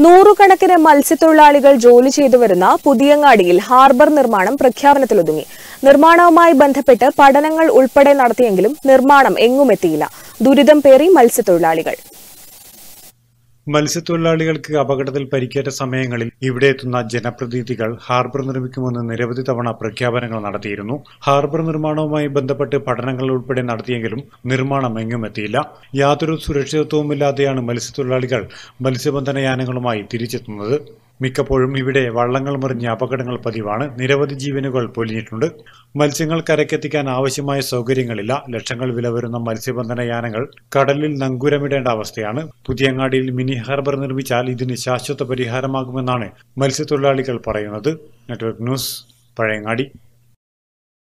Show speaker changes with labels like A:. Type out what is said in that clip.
A: നൂറുകണക്കിന് മത്സ്യത്തൊഴിലാളികൾ ജോലി ചെയ്തു വരുന്ന പുതിയങ്ങാടിയിൽ ഹാർബർ നിർമ്മാണം പ്രഖ്യാപനത്തിലൊതുങ്ങി നിർമ്മാണവുമായി ബന്ധപ്പെട്ട് പഠനങ്ങൾ ഉൾപ്പെടെ നടത്തിയെങ്കിലും നിർമ്മാണം എങ്ങുമെത്തിയില്ല ദുരിതം പേറി മത്സ്യത്തൊഴിലാളികൾ
B: മത്സ്യത്തൊഴിലാളികൾക്ക് അപകടത്തിൽ പരിക്കേറ്റ സമയങ്ങളിൽ ഇവിടെ എത്തുന്ന ജനപ്രതിനിധികൾ ഹാർബർ നിർമ്മിക്കുമെന്ന് നിരവധി തവണ പ്രഖ്യാപനങ്ങൾ നടത്തിയിരുന്നു ഹാർബർ നിർമ്മാണവുമായി ബന്ധപ്പെട്ട് പഠനങ്ങൾ ഉൾപ്പെടെ നടത്തിയെങ്കിലും നിർമ്മാണം എങ്ങും എത്തിയില്ല യാതൊരു സുരക്ഷിതത്വവുമില്ലാതെയാണ് മത്സ്യത്തൊഴിലാളികൾ മത്സ്യബന്ധന യാനങ്ങളുമായി തിരിച്ചെത്തുന്നത് മിക്കപ്പോഴും ഇവിടെ വള്ളങ്ങൾ മറിഞ്ഞ അപകടങ്ങൾ പതിവാണ് നിരവധി ജീവനുകൾ പൊലിഞ്ഞിട്ടുണ്ട് മത്സ്യങ്ങൾ കരക്കെത്തിക്കാൻ ആവശ്യമായ സൗകര്യങ്ങളില്ല ലക്ഷങ്ങൾ വില വരുന്ന മത്സ്യബന്ധന യാനങ്ങൾ കടലിൽ നങ്കൂരമിടേണ്ട അവസ്ഥയാണ് പുതിയങ്ങാടിയിൽ മിനി ഹാർബർ നിർമ്മിച്ചാൽ ഇതിന് ശാശ്വത പരിഹാരമാകുമെന്നാണ് മത്സ്യത്തൊഴിലാളികൾ പറയുന്നത് നെറ്റ്വർക്ക് ന്യൂസ് പഴയങ്ങാടി